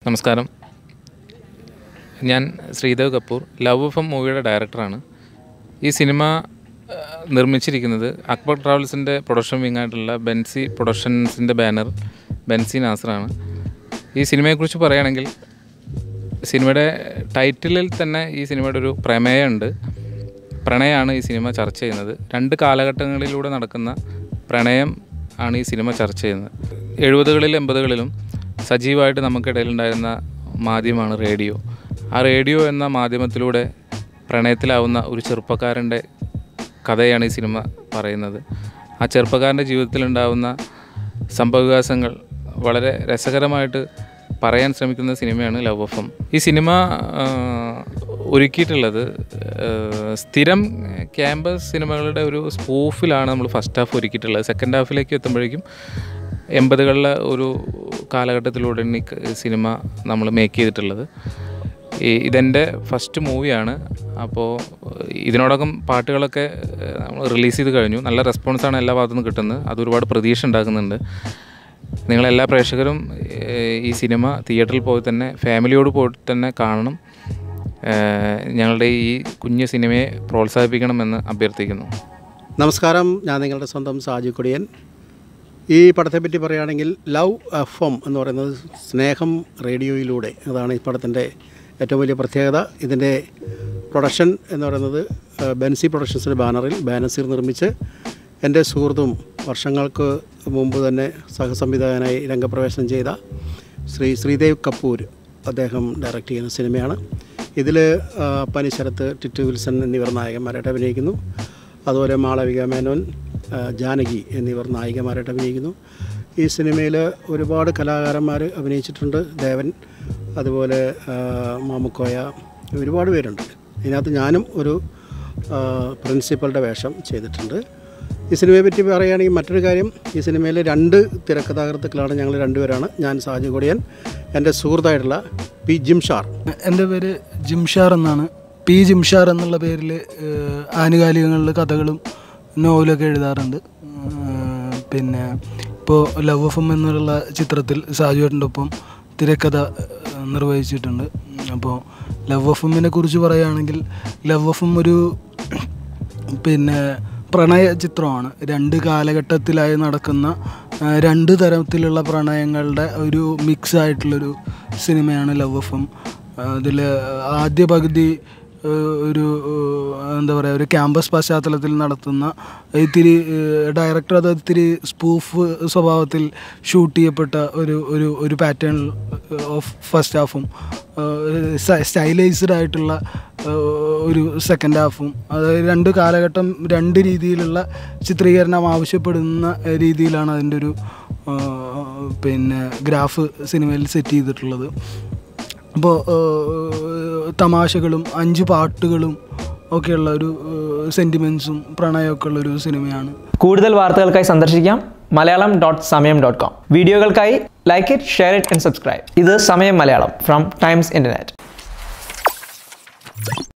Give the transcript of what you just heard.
നമസ്കാരം ഞാൻ Sreedev Kapoor love FM എം മൂവിയുടെ ഡയറക്ടറാണ് ഈ സിനിമ ആ, നിർമ്മിച്ചിരിക്കുന്നത് അക്ബർ ട്രാവൽസിൻ്റെ പ്രൊഡക്ഷൻ വിങ്ങായിട്ടുള്ള ബെൻസി പ്രൊഡക്ഷൻസിൻ്റെ ബാനർ ബെൻസി നാസറാണ് ഈ സിനിമയെക്കുറിച്ച് പറയുകയാണെങ്കിൽ സിനിമയുടെ ടൈറ്റിലിൽ തന്നെ ഈ സിനിമയുടെ ഒരു പ്രമേയമുണ്ട് പ്രണയമാണ് ഈ സിനിമ ചർച്ച ചെയ്യുന്നത് രണ്ട് കാലഘട്ടങ്ങളിലൂടെ നടക്കുന്ന പ്രണയം ആണ് ഈ സിനിമ ചർച്ച ചെയ്യുന്നത് എഴുപതുകളിലും എൺപതുകളിലും സജീവമായിട്ട് നമുക്കിടയിലുണ്ടായിരുന്ന മാധ്യമമാണ് റേഡിയോ ആ റേഡിയോ എന്ന മാധ്യമത്തിലൂടെ പ്രണയത്തിലാവുന്ന ഒരു ചെറുപ്പക്കാരൻ്റെ കഥയാണ് ഈ സിനിമ പറയുന്നത് ആ ചെറുപ്പക്കാരൻ്റെ ജീവിതത്തിലുണ്ടാവുന്ന സംഭവവികാസങ്ങൾ വളരെ രസകരമായിട്ട് പറയാൻ ശ്രമിക്കുന്ന സിനിമയാണ് ലവ് എഫ് എം ഈ സിനിമ ആ, ഒരുക്കിയിട്ടുള്ളത് ആ, സ്ഥിരം ക്യാമ്പസ് സിനിമകളുടെ ഒരു സ്പൂഫിലാണ് നമ്മൾ ഫസ്റ്റ് ഹാഫ് ഒരുക്കിയിട്ടുള്ളത് സെക്കൻഡ് ഹാഫിലേക്ക് എത്തുമ്പോഴേക്കും എൺപതുകളിലെ ഒരു കാലഘട്ടത്തിലൂടെയാണ് ഈ ക- സിനിമ നമ്മൾ മേക്ക് ചെയ്തിട്ടുള്ളത് ഈ ഇതെൻ്റെ ഫസ്റ്റ് മൂവിയാണ് അപ്പോൾ ഇതിനോടകം പാട്ടുകളൊക്കെ നമ്മൾ റിലീസ് ചെയ്ത് കഴിഞ്ഞു നല്ല റെസ്പോൺസാണ് എല്ലാ ഭാഗത്തു നിന്ന് കിട്ടുന്നത് അത് ഒരുപാട് പ്രതീക്ഷ ഉണ്ടാക്കുന്നുണ്ട് നിങ്ങളെല്ലാ പ്രേക്ഷകരും ഏഹ്, ഈ സിനിമ തിയേറ്ററിൽ പോയി തന്നെ ഫാമിലിയോട് പോയി തന്നെ കാണണം ഏഹ്, ഞങ്ങളുടെ ഈ കുഞ്ഞു സിനിമയെ പ്രോത്സാഹിപ്പിക്കണമെന്ന് അഭ്യർത്ഥിക്കുന്നു നമസ്കാരം ഞാൻ നിങ്ങളുടെ സ്വന്തം സാജു കൊടിയൻ ഈ പടത്തെപ്പറ്റി പറയുകയാണെങ്കിൽ ലവ് എഫ് എം എന്ന് പറയുന്നത് സ്നേഹം റേഡിയോയിലൂടെ അതാണ് ഈ പടത്തിൻ്റെ ഏറ്റവും വലിയ പ്രത്യേകത ഇതിൻ്റെ പ്രൊഡക്ഷൻ എന്ന് പറയുന്നത് ആ, ബെൻസി പ്രൊഡക്ഷൻസിൻ്റെ ബാനറിൽ ബാനസീർ നിർമ്മിച്ച് എൻ്റെ സുഹൃത്തും വർഷങ്ങൾക്ക് മുമ്പ് തന്നെ സഹസംവിധായകനായി രംഗപ്രവേശനം ചെയ്ത ശ്രീ ശ്രീദേവ് കപൂർ അദ്ദേഹം ഡയറക്റ്റ് ചെയ്യുന്ന സിനിമയാണ് ഇതിൽ പനിശരത്ത് ടിറ്റു വിൽസൺ എന്നിവർ നായകന്മാരായിട്ട് അഭിനയിക്കുന്നു അതുപോലെ മാളവിക മേനോൻ ആ, ജാനകി എന്നിവർ നായികമാരായിട്ട് അഭിനയിക്കുന്നു ഈ സിനിമയിൽ ഒരുപാട് കലാകാരന്മാർ അഭിനയിച്ചിട്ടുണ്ട് ദേവൻ അതുപോലെ ആ, മാമുക്കോയ ഒരുപാട് പേരുണ്ട് ഇതിനകത്ത് ഞാനും ഒരു ആ, പ്രിൻസിപ്പളുടെ വേഷം ചെയ്തിട്ടുണ്ട് ഈ സിനിമയെ പറ്റി പറയുകയാണെങ്കിൽ മറ്റൊരു കാര്യം ഈ സിനിമയിൽ രണ്ട് തിരക്കഥാകൃത്തുക്കളാണ് ഞങ്ങൾ രണ്ടുപേരാണ് ഞാൻ സാജു കൊടിയൻ എൻ്റെ സുഹൃത്തായിട്ടുള്ള പി ജിംഷാർ എൻ്റെ പേര് ജിംഷാർ എന്നാണ് പി ജിംഷാർ എന്നുള്ള പേരിൽ ആനുകാലികങ്ങളിൽ കഥകളും നോവലൊക്കെ എഴുതാറുണ്ട് ഏഹ് പിന്നെ ഇപ്പോൾ ലവ് എഫ് എം എന്നുള്ള ചിത്രത്തിൽ സാജുവേട്ടൻ്റെ ഒപ്പം തിരക്കഥ ഏഹ് നിർവഹിച്ചിട്ടുണ്ട് അപ്പോൾ ലവ് എഫ് എമ്മിനെ കുറിച്ച് പറയുകയാണെങ്കിൽ ലവ് എഫ് എം ഒരു പിന്നെ പ്രണയ ചിത്രമാണ് രണ്ട് കാലഘട്ടത്തിലായി നടക്കുന്ന ആ, രണ്ട് തരത്തിലുള്ള പ്രണയങ്ങളുടെ ഒരു മിക്സ് ആയിട്ടുള്ളൊരു സിനിമയാണ് ലവ് എഫ് എം അതിൽ ആദ്യ പകുതി ആ, ഒരു ആ, എന്താ പറയുക ഒരു ക്യാമ്പസ് പശ്ചാത്തലത്തിൽ നടത്തുന്ന ഇത്തിരി ഡയറക്ടർ അത് ഇത്തിരി സ്പൂഫ് സ്വഭാവത്തിൽ ഷൂട്ട് ചെയ്യപ്പെട്ട ഒരു ഒരു ഒരു പാറ്റേൺ ഓഫ് ഫസ്റ്റ് ഹാഫും സ്റ്റൈലൈസ്ഡ് ആയിട്ടുള്ള ആ, ഒരു സെക്കൻഡ് ഹാഫും അതായത് രണ്ട് കാലഘട്ടം രണ്ട് രീതിയിലുള്ള ചിത്രീകരണം ആവശ്യപ്പെടുന്ന രീതിയിലാണ് അതിൻ്റെ ഒരു ആ, പിന്നെ ഗ്രാഫ് സിനിമയിൽ സെറ്റ് ചെയ്തിട്ടുള്ളത് അപ്പോൾ തമാശകളും അഞ്ച് പാട്ടുകളും ഒക്കെയുള്ള ഒരു സെൻറ്റിമെൻസും പ്രണയമൊക്കെ ഉള്ള ഒരു സിനിമയാണ് കൂടുതൽ വാർത്തകൾക്കായി സന്ദർശിക്കാം Malayalam dot Samayam dot com വീഡിയോകൾക്കായി like it share it and subscribe ഇത് Samayam Malayalam from times internet